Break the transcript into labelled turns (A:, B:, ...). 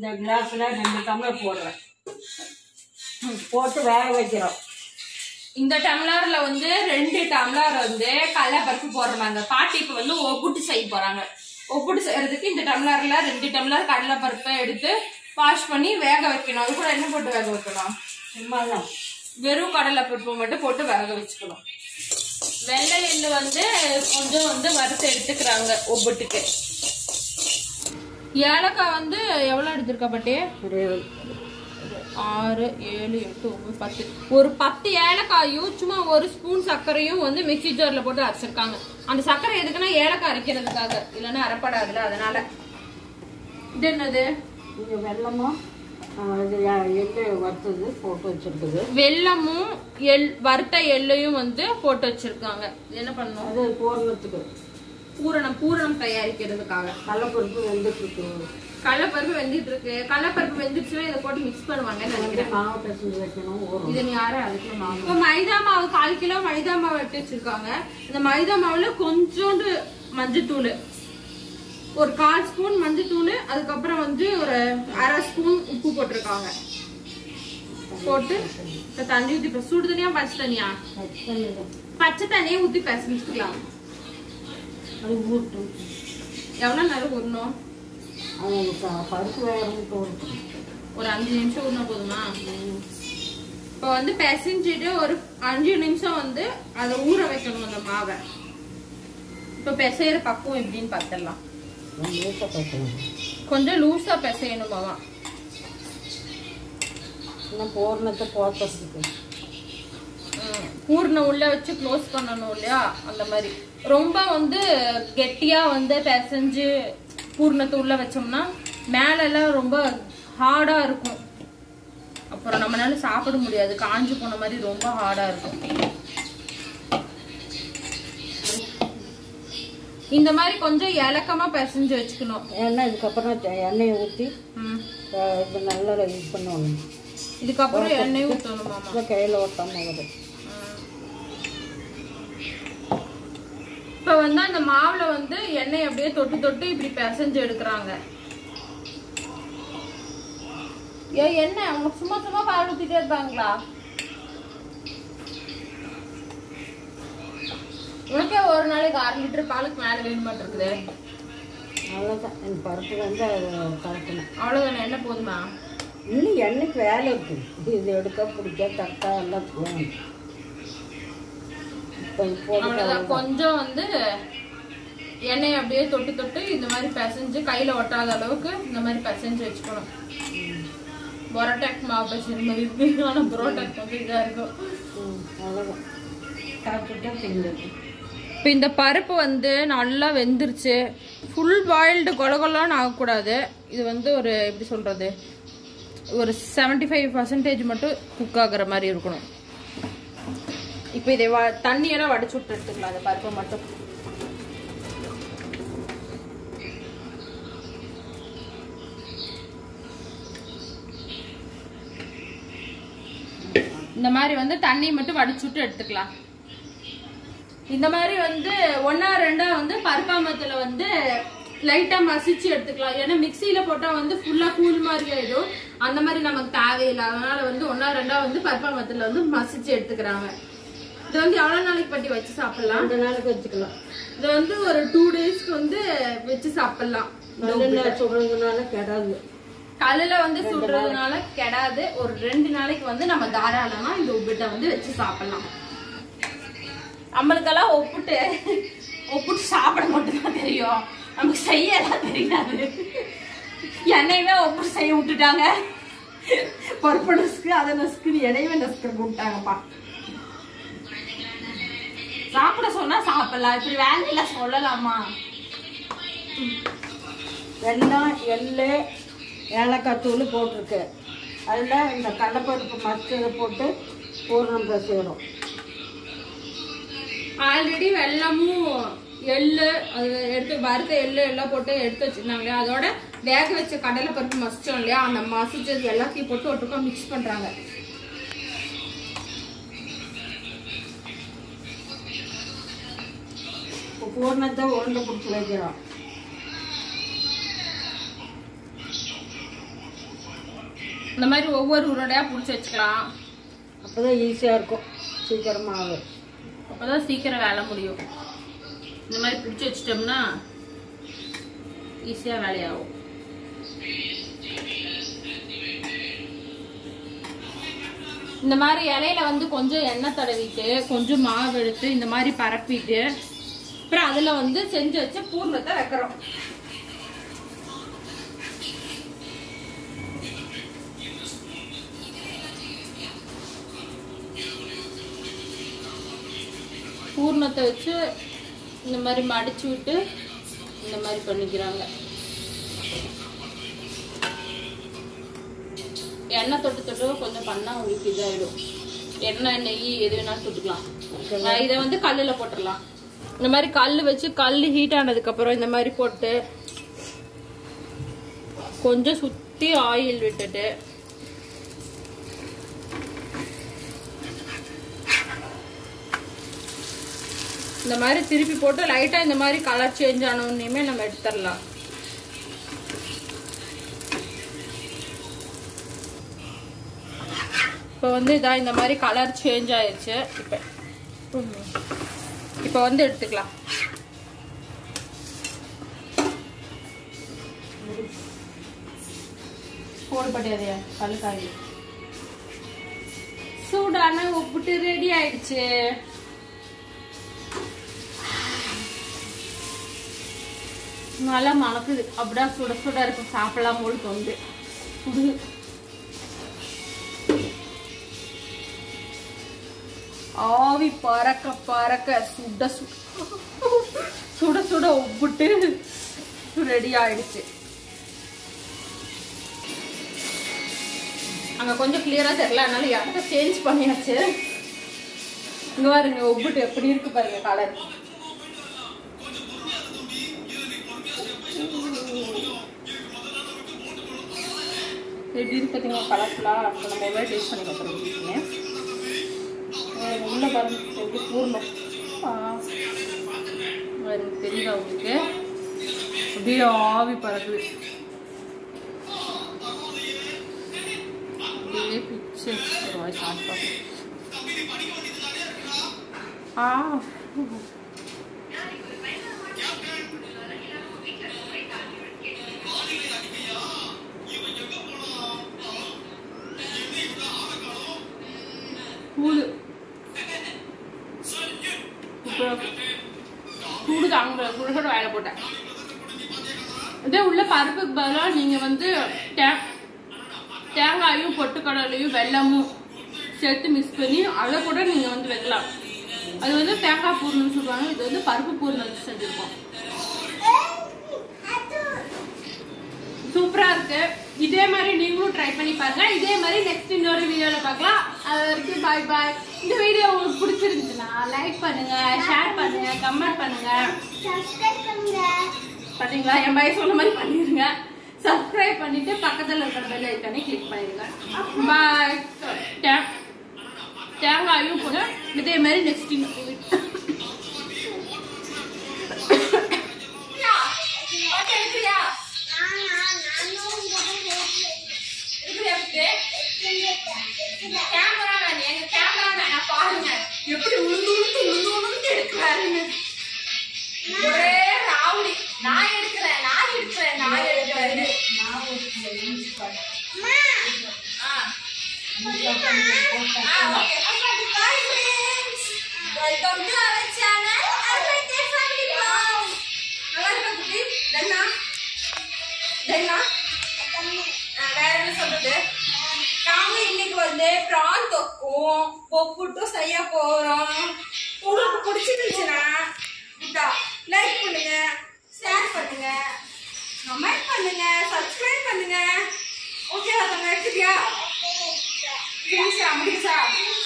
A: இந்த கிளாஸ்ல ரெண்டு டம்ளர் போடுறேன் ம், போட்டு வேக வைக்கிறோம்
B: இந்த டம்ளர்ல வந்து ரெண்டு டம்ளர் வந்து கடலைப்பருப்பு போடுறாங்க பாட்டி இப்ப வந்து ஒப்புட்டு செய்ய போறாங்க ஒப்புட்டு செய்யறதுக்கு இந்த டம்ளர்ல ரெண்டு டம்ளர் கடலைப்பருப்பை எடுத்து வாஷ் பண்ணி வேக வைக்கணும் அது கூட என்ன போட்டு வேக வைக்கணும்
A: சும்மா தான்
B: வெறும் கடலைப்பருப்பு மட்டும் போட்டு வேக வச்சுக்கணும் வெள்ளை எள்ளு வந்து கொஞ்சம் வந்து வறுத்து எடுத்துக்கிறாங்க ஒப்புட்டுக்கு ஏலக்காய் வந்து எவ்வளவு எடுத்திருக்கா பாட்டி
A: ஒரு
B: ஆறு ஏழு எட்டு ஒன்பது பத்து ஒரு பத்து ஏலக்காயும் சும்மா ஒரு ஸ்பூன் சர்க்கரையும் வந்து மிக்ஸி ஜார்ல போட்டு அரைச்சிருக்காங்க அந்த சர்க்கரை எதுக்குன்னா ஏலக்காய் அரைக்கிறதுக்காக இல்லைன்னா அரைப்படாதுல அதனால இது என்னது
A: இங்கே வெள்ளமும் ஆ, இது எ- எள்ளு வறுத்தது போட்டு வச்சிருக்குது
B: வெல்லமும் எள் வறுத்த எள்ளையும் வந்து போட்டு வச்சிருக்காங்க இது என்ன பண்ணணும்
A: அது பூரணத்துக்கு
B: பூரணம் பூரணம் தயாரிக்கிறதுக்காக
A: கடலப்பருப்பு வெந்துட்டு இருக்குது
B: கடலைப்பருப்பு வெந்துட்டு இருக்கு கடலைப்பருப்பு வெந்துச்சுன்னா இதை போட்டு மிக்ஸ் பண்ணுவாங்கன்னு நினைக்கிறேன்
A: மாவு பிசைஞ்சு வைக்கணும் ஊறும்
B: இது நீ யாரும் அதுக்குள்ள மாவு இப்போ மைதா மாவு கால் கிலோ மைதா மாவு எடுத்து வச்சிருக்காங்க இந்த மைதா மாவுல கொஞ்சோண்டு மஞ்சத்தூள் ஒரு கால் ஸ்பூன் மஞ்சத்தூள் அதுக்கப்புறம் வந்து ஒரு அரை ஸ்பூன் உப்பு போட்டிருக்காங்க போட்டு இப்ப தண்ணி ஊத்தி இப்ப சுடு தண்ணியா பச்சை தண்ணியா பச்சை தண்ணியை ஊத்தி பிசைஞ்சுக்கலாம்
A: அது ஊட்டும்
B: எவ்வளவு நேரம் ஊறணும்
A: அது ப- பருப்பு வேகணும் போடும்
B: ஒரு அஞ்சு நிமிஷம் ஊறினா போதுமா இப்போ வந்து பிசைஞ்சிட்டு ஒரு அஞ்சு நிமிஷம் வந்து அதை ஊற வைக்கணும் அந்த மாவை இப்போ பிசையிற பக்குவம் எப்படின்னு பார்த்துடலாம்
A: லேசாக பசங்க
B: கொஞ்சம் லூஸா பிசையணுமாவா
A: இன்னும் பூரணத்தை போட்டுறதுக்கு
B: ம், பூர்ண உள்ள வச்சு க்ளோஸ் பண்ணணும் இல்லையா அந்த மாதிரி ரொம்ப வந்து கெட்டியா வந்து பிசைஞ்சு பூர்ணத்தை உள்ள வச்சோம்னா மேல எல்லாம் ரொம்ப ஹார்டா இருக்கும் அப்புறம் நம்மளால சாப்பிட முடியாது காஞ்சு போன மாதிரி ரொம்ப ஹார்டா இருக்கும் இந்த மாதிரி கொஞ்சம் இலக்கமா பிசைஞ்சு வச்சுக்கணும்
A: எண்ணெய் இதுக்கப்புறம் த- எண்ணெயை ஊற்றி
B: ம்.
A: இது நல்லா இது பண்ணணும்
B: இதுக்கப்புறம் எண்ணெய் ஊற்றணுமாமா
A: அப்புறம் கையில் ஓட்டாமல் வரும்
B: இப்ப வந்து அந்த மாவுல வந்து எண்ணெய் அப்படியே தொட்டு தொட்டு இப்படி பிசைஞ்சு எடுக்கிறாங்க ஏ என்ன அவங்க சும்மா சும்மா பால் ஊத்திட்டே இருப்பாங்களா உனக்கே ஒரு நாளைக்கு அரை லிட்டர் பாலுக்கு மேல வேணுமாட்டு இருக்குது
A: அவ்வளோதான் இந்த பருப்பு வந்து அது கலக்கணும்
B: அவ்வளவுதானே என்ன போதுமா
A: இன்னும் எண்ணெய்க்கு வேலை இருக்குது இது எடுக்க பிடிக்க தட்டா எல்லாம் போகணும் இப்போ இப்போதைக்கு
B: அவ்வளவுதான் கொஞ்சம் வந்து எண்ணெய் அப்படியே தொட்டு தொட்டு இந்த மாதிரி பிசைஞ்சு கையில ஒட்டாத அளவுக்கு இந்த மாதிரி பிசைஞ்சு வச்சுக்கணும் பொரோட்டாக்கு மாவு பிசைஞ்ச மாதிரி இருக்கு ஆனா புரோட்டாக்கு கொஞ்சம் இதா இருக்கும்
A: ம், அவ்வளோதான் சாப்பிட்டுட்டா திங்கிறது
B: இப்போ இந்த பருப்பு வந்து நல்லா வெந்துருச்சு ஃபுல் பாயில்டு கொலகொலான்னு ஆகக்கூடாது இது வந்து ஒரு எப்படி சொல்றது ஒரு 75% ஃபைவ் பர்சன்டேஜ் மட்டும் குக் ஆகுற மாதிரி இருக்கணும் இப்போ இதை வ தண்ணியெல்லாம் வடிச்சு விட்டு எடுத்துக்கலாம் அந்த பருப்பை மட்டும் இந்த மாதிரி வந்து தண்ணி மட்டும் வடிச்சு விட்டு எடுத்துக்கலாம் இந்த மாதிரி வந்து ஒன்னா ரெண்டா வந்து பருப்பாமத்துல வந்து லைட்டா மசிச்சு எடுத்துக்கலாம் ஏன்னா மிக்சியில போட்டா வந்து ஃபுல்லா கூழ் மாதிரி ஆயிடும் அந்த மாதிரி நமக்கு தேவையில்லை அதனால வந்து ஒன்னா ரெண்டா வந்து பருப்பாமத்துல வந்து மசிச்சு எடுத்துக்கிறாங்க இது வந்து எவ்வளவு நாளைக்கு பட்டி வச்சு சாப்பிடலாம்
A: ரெண்டு நாளைக்கு வச்சுக்கலாம்
B: இது வந்து ஒரு டூ டேஸ்க்கு வந்து வச்சு சாப்பிடலாம்
A: நல்லெண்ணெய் சுடுறதுனால கெடாது
B: கல்லுல வந்து சுடுறதுனால கெடாது ஒரு ரெண்டு நாளைக்கு வந்து நம்ம தாராளமா இந்த உப்பிட்ட வந்து வச்சு சாப்பிடலாம் நம்மளுக்கெல்லாம் ஒப்புட்டு ஒப்புட்டு சாப்பிட மட்டும்தான் தெரியும் நமக்கு செய்யலாம் தெரியாது என்னையுமே ஒப்புட்டு செய்ய விட்டுட்டாங்க பருப்பு நசுக்கு அதை நசுக்குன்னு என்னையுமே நசுக்க விட்டாங்கப்பா சாப்பிட சொன்னா சாப்பிடலாம் இப்படி வேலையில சொல்லலாமா
A: வெல்லம் எள்ளு ஏலக்காய் தூள் போட்டிருக்கு அதில் இந்த கடலைப்பருப்பு மச்சதை போட்டு பூரணம் பேசிடும்
B: ஆல்ரெடி வெல்லமும் எள்ளு அது எடுத்து வறுத்த எள்ளு எல்லாம் போட்டு எடுத்து வச்சிருந்தாங்க இல்லையா அதோட வேக வச்ச கடலை பருப்பு மசிச்சோம் இல்லையா அந்த மசிச்சது எல்லாத்தையும் போட்டு ஒட்டுக்கா மிக்ஸ் பண்றாங்க
A: இப்போ பூரணத்தை உருண்டை பிடிச்சி வைக்கிறோம்
B: இந்த மாதிரி ஒவ்வொரு உருண்டையா பிடிச்சி வச்சுக்கலாம்
A: அப்பதான் ஈஸியா இருக்கும் சீக்கிரமா ஆகும்
B: அப்பதான் சீக்கிரம் வேலை முடியும் இந்த மாதிரி பிடிச்சி வச்சிட்டோம்னா ஈஸியா வேலையாகும் இந்த மாதிரி இலையில வந்து கொஞ்சம் எண்ணெய் தடவிட்டு கொஞ்சம் மாவு எடுத்து இந்த மாதிரி பரப்பிட்டு அப்புறம் அதுல வந்து செஞ்சு வச்ச பூர்ணத்தை வைக்கிறோம் பூர்ணத்தை வச்சு இந்த மாதிரி மடிச்சு விட்டு இந்த மாதிரி பண்ணிக்கிறாங்க எண்ணெய் தொட்டு தொட்டு கொஞ்சம் பண்ணா உங்களுக்கு இதாயிடும் எண்ணெய் நெய் எது வேணாலும் தொட்டுக்கலாம் அஹ் இதை வந்து கல்லுல போட்டுடலாம் இந்த மாதிரி கல் வச்சு கல் ஹீட் ஆனதுக்கு அப்புறம் இந்த மாதிரி போட்டு கொஞ்சம் சுத்தி ஆயில் விட்டுட்டு இந்த மாதிரி திருப்பி போட்டு லைட்டா இந்த மாதிரி கலர் சேஞ்ச் ஆன உடனேயுமே நம்ம எடுத்துடலாம் இப்போ வந்து இதா இந்த மாதிரி கலர் சேஞ்ச் ஆயிருச்சு இப்போ இப்போ வந்து எடுத்துக்கலாம் போடுபட்டியாதையா கல்லுக்காய் சூடான உப்புட்டு ரெடி ஆயிடுச்சு நல்லா மணக்குது அப்படியே சுட சுட இருக்கும் சாப்பிடலாம் போல் தோணுது சுடு ஆவி பறக்க பறக்க சுட சுட சுட சுட உப்புட்டு ரெடி ஆயிடுச்சு அங்க கொஞ்சம் கிளியரா தெரியல அதனால இடத்த சேஞ்ச் பண்ணியாச்சு இங்க பாருங்க உப்புட்டு எப்படி இருக்கு பாருங்க கலர் எப்படி இருக்கு பார்த்தீங்களா கலர்ஃபுல்லாக இப்போ நம்ம எவ்வளோ டேஸ்ட் பண்ணி பார்த்துருக்கீங்க உள்ள பாருங்க எப்படி பூர்ணம் ஆ. பாருங்க தெரியுதா உங்களுக்கு அப்படியே ஆவி பறக்குது அப்படியே பிச்சு ஒரு வாய் சாப்பிட்டோம் ஆ கூடு சூப்பரா இருக்கு. சூடு தாங்க சுட வேலை போட்டேன் இதே உள்ள பருப்புக்கு பதிலாக நீங்க வந்து தே- தேங்காயும் பொட்டுக்கடலையும் வெல்லமும் சேர்த்து மிக்ஸ் பண்ணி அதை கூட நீங்க வந்து வைக்கலாம் அது வந்து தேங்காய் பூர்ணம் சொல்லுவாங்க இது வந்து பருப்பு பூர்ணம் வச்சு செஞ்சிருக்கோம் சூப்பரா இருக்கு இதே மாதிரி நீங்களும் ட்ரை பண்ணி பாருங்க இதே மாதிரி நெக்ஸ்ட் இன்னொரு வீடியோல பார்க்கலாம் அது வரைக்கும் பாய் பாய் இந்த வீடியோ உங்களுக்கு பிடிச்சிருந்துச்சுன்னா லைக் பண்ணுங்க ஷேர் பண்ணுங்க கமெண்ட் பண்ணுங்க பாத்தீங்களா என் பையன் சொன்ன மாதிரி பண்ணிருங்க சப்ஸ்கிரைப் பண்ணிட்டு பக்கத்துல இருக்கிற பெல் ஐக்கானே கிளிக் பண்ணிருங்க பாய் தேங்காயும் போல இதே மாதிரி நெக்ஸ்ட் கேமராமேன் எங்க கேமராமேன் பாருங்க எப்படி உளுந்து உளுந்து உளுந்து உளுந்து எடுக்கிறாருன்னு ஒரே ராவுடி நான் எடுக்கிறேன் நான் எடுக்கிறேன் நான் எடுக்கிறேன் ஆ welcome to our channel Albert family vlog நல்லா இருக்கா குட்டி தன்னா தன்னா வேற என்ன சொல்றது நாங்க இன்னைக்கு வந்து பிரான் தொக்கும் பொப்புட்டும் செய்ய போறோம் உங்களுக்கு பிடிச்சிருந்துச்சுன்னா லைக் பண்ணுங்க ஷேர் பண்ணுங்க கமெண்ட் பண்ணுங்க சப்ஸ்கிரைப் பண்ணுங்க ஓகே அதை எடுத்துக்கியா முடிச்சா முடிச்சா